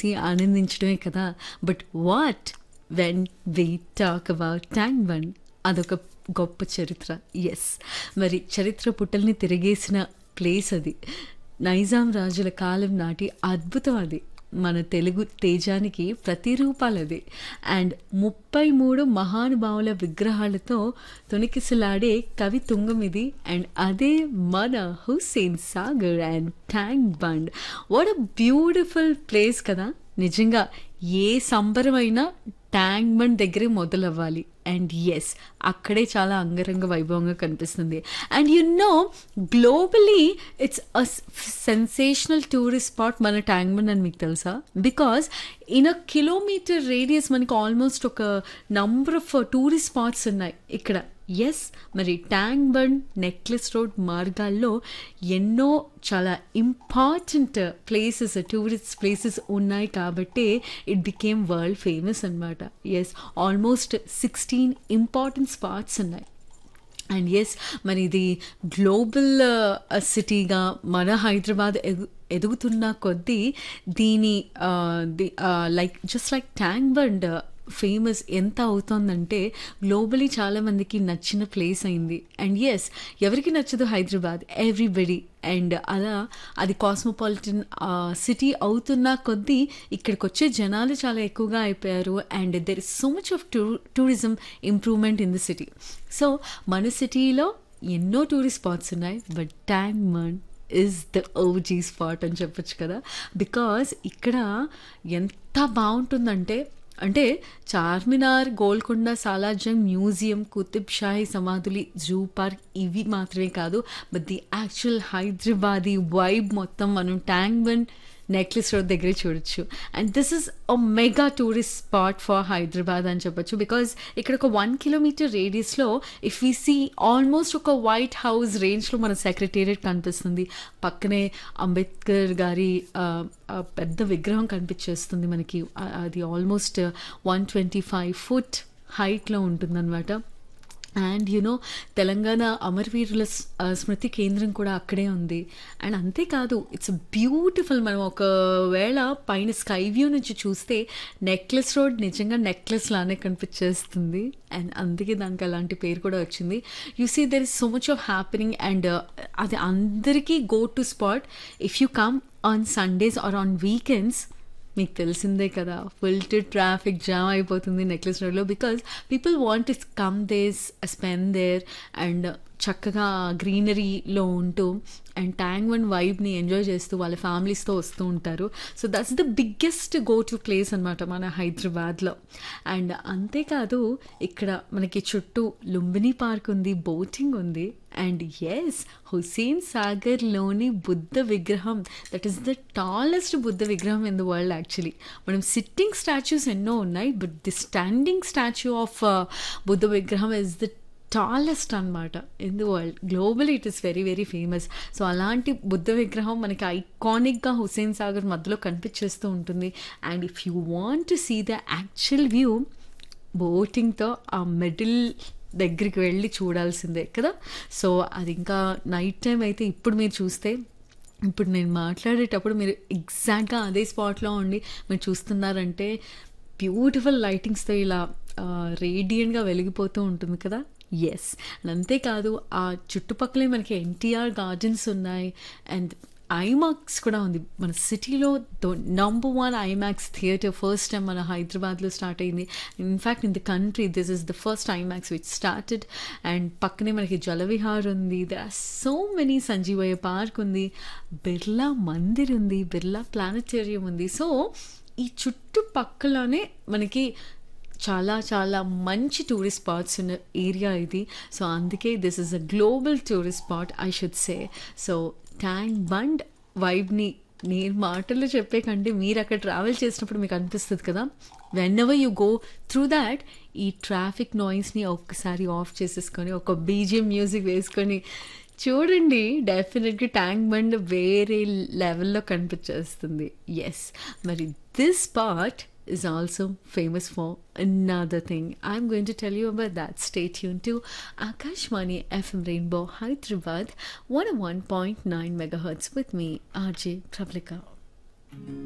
చూసి ఆనందించడమే కదా but what when we talk about Tank Bund అదొక గొప్ప చరిత్ర ఎస్ మరి చరిత్ర పుట్టల్ని తిరిగేసిన ప్లేస్ అది నైజాం రాజుల కాలం నాటి అద్భుతం అది మన తెలుగు తేజానికి ప్రతిరూపాలది అండ్ ముప్పై మూడు మహానుభావుల విగ్రహాలతో తొణికిసలాడే కవి తుంగం ఇది అండ్ అదే మన Hussain Sagar and Tank Bund what a beautiful place కదా నిజంగా ఏ సంబరమైనా ట్యాంక్ బండ్ దగ్గరే మొదలవ్వాలి అండ్ ఎస్ అక్కడే చాలా అంగరంగ వైభవంగా కనిపిస్తుంది and you know globally it's a sensational tourist spot మన ట్యాంక్ బండ్ అని మీకు తెలుసా because in a kilometre radius మనకి ఆల్మోస్ట్ ఒక నంబర్ ఆఫ్ టూరిస్ట్ స్పాట్స్ ఉన్నాయి ఇక్కడ ఎస్ మరి ట్యాంక్ బండ్ నెక్లెస్ రోడ్ మార్గాల్లో ఎన్నో చాలా ఇంపార్టెంట్ ప్లేసెస్ టూరిస్ట్ ప్లేసెస్ ఉన్నాయి కాబట్టి ఇట్ బికేమ్ వరల్డ్ ఫేమస్ అనమాట yes almost sixteen important spots ఉన్నాయి అండ్ ఎస్ మరి ఇది గ్లోబల్ సిటీగా మన హైదరాబాద్ ఎదు ఎదుగుతున్న కొద్దీ దీని like just like Tank Bund famous ఎంత అవుతోందంటే గ్లోబలీ చాలామందికి నచ్చిన ప్లేస్ అయింది అండ్ ఎస్ ఎవరికి నచ్చదు హైదరాబాద్ ఎవ్రీబడి అండ్ అలా అది కాస్మోపాలిటన్ సిటీ అవుతున్న కొద్దీ ఇక్కడికి వచ్చే జనాలు చాలా ఎక్కువగా అయిపోయారు and there is so much of too tourism improvement in the city so మన సిటీలో ఎన్నో టూరిస్ట్ స్పాట్స్ ఉన్నాయి బట్ ట్యాంక్ మన్ ఇస్ ద ఓజీ స్పాట్ అని చెప్పొచ్చు కదా బికాస్ ఇక్కడ ఎంత బాగుంటుందంటే అంటే చార్మినార్ గోల్కొండ సాలార్జంగ్ మ్యూజియం కుతుబ్ షాహీ సమాధులి జూ పార్క్ ఇవి మాత్రమే కాదు but the actual Hyderabadi vibe మొత్తం మనం ట్యాంక్ బండ్ నెక్లెస్ రోడ్ దగ్గరే చూడొచ్చు and this is a mega tourist spot for Hyderabad అని చెప్పొచ్చు బికాజ్ ఇక్కడ ఒక వన్ కిలోమీటర్ రేడియస్లో ఇఫ్ వి సీ ఆల్మోస్ట్ ఒక వైట్ హౌస్ రేంజ్లో మన సెక్రటేరియట్ కనిపిస్తుంది పక్కనే అంబేద్కర్ గారి పెద్ద విగ్రహం కనిపించేస్తుంది మనకి అది almost one twenty five foot హైట్లో ఉంటుందన్నమాట అండ్ యునో తెలంగాణ అమరవీరుల స్మృతి కేంద్రం కూడా అక్కడే ఉంది అండ్ అంతేకాదు ఇట్స్ బ్యూటిఫుల్ మనం ఒకవేళ పైన స్కై వ్యూ నుంచి చూస్తే నెక్లెస్ రోడ్ నిజంగా నెక్లెస్ లానే కనిపించేస్తుంది అండ్ అందుకే దానికి అలాంటి పేరు కూడా వచ్చింది you see there is so much of happening and అది అందరికీ go to spot if you come on Sundays or on weekends మీకు తెలిసిందే కదా ఫుల్ టు ట్రాఫిక్ జామ్ అయిపోతుంది నెక్లెస్ రోడ్లో because people want to come these spend there and చక్కగా గ్రీనరీలో ఉంటూ అండ్ ట్యాంక్ వన్ వైబ్ని ఎంజాయ్ చేస్తూ వాళ్ళ ఫ్యామిలీస్తో వస్తూ ఉంటారు so that's the biggest go to place అనమాట మన హైదరాబాద్లో అండ్ అంతేకాదు ఇక్కడ మనకి చుట్టూ లుంబిని పార్క్ ఉంది బోటింగ్ ఉంది అండ్ ఎస్ హుసేన్ సాగర్లోని బుద్ధ విగ్రహం that is the tallest Buddha విగ్రహం ఇన్ ద వరల్డ్ యాక్చువల్లీ మనం సిట్టింగ్ స్టాచ్యూస్ ఎన్నో ఉన్నాయి but the standing statue of Buddha విగ్రహం ఇస్ ద టాలెస్ట్ అనమాట in the world globally it is very very famous so అలాంటి బుద్ధ విగ్రహం మనకి ఐకానిక్గా హుసేన్ సాగర్ మధ్యలో కనిపించేస్తూ ఉంటుంది and if you want to see the actual view బోటింగ్తో ఆ మిడిల్ దగ్గరికి వెళ్ళి చూడాల్సిందే కదా సో అది ఇంకా నైట్ టైం అయితే ఇప్పుడు మీరు చూస్తే ఇప్పుడు నేను మాట్లాడేటప్పుడు మీరు ఎగ్జాక్ట్గా అదే స్పాట్లో ఉండి మీరు చూస్తున్నారంటే బ్యూటిఫుల్ లైటింగ్స్తో ఇలా రేడియంట్గా వెలిగిపోతూ ఉంటుంది కదా ఎస్ అంతేకాదు ఆ చుట్టుపక్కలే మనకి ఎన్టీఆర్ గార్డెన్స్ ఉన్నాయి అండ్ ఐమాక్స్ కూడా ఉంది మన సిటీలో number one IMAX theatre first time మన హైదరాబాద్లో స్టార్ట్ అయింది in fact in the country this is the first IMAX which started and పక్కనే మనకి జలవిహార్ ఉంది there are so many Sanjeevaiah park ఉంది బిర్లా మందిర్ ఉంది బిర్లా ప్లానటేరియం ఉంది సో ఈ చుట్టుపక్కలనే మనకి చాలా చాలా మంచి టూరిస్ట్ స్పాట్స్ ఉన్న ఏరియా ఇది సో అందుకే this is a global tourist spot I should say so Tank Bund వైబ్ని నేను మాటల్లో చెప్పే కంటే మీరు అక్కడ ట్రావెల్ చేసినప్పుడు మీకు అనిపిస్తుంది కదా whenever you go through that ఈ ట్రాఫిక్ నాయిస్ని ఒక్కసారి ఆఫ్ చేసేసుకొని ఒక బీజిఎం మ్యూజిక్ వేసుకొని చూడండి డెఫినెట్గా ట్యాంక్ బండ్ వేరే లెవెల్లో కనిపించేస్తుంది ఎస్ మరి this part is also famous for another thing. I'm going to tell you about that. Stay tuned to Akashmani FM Rainbow Hyderabad 101.9 megahertz with me, RJ Prablika.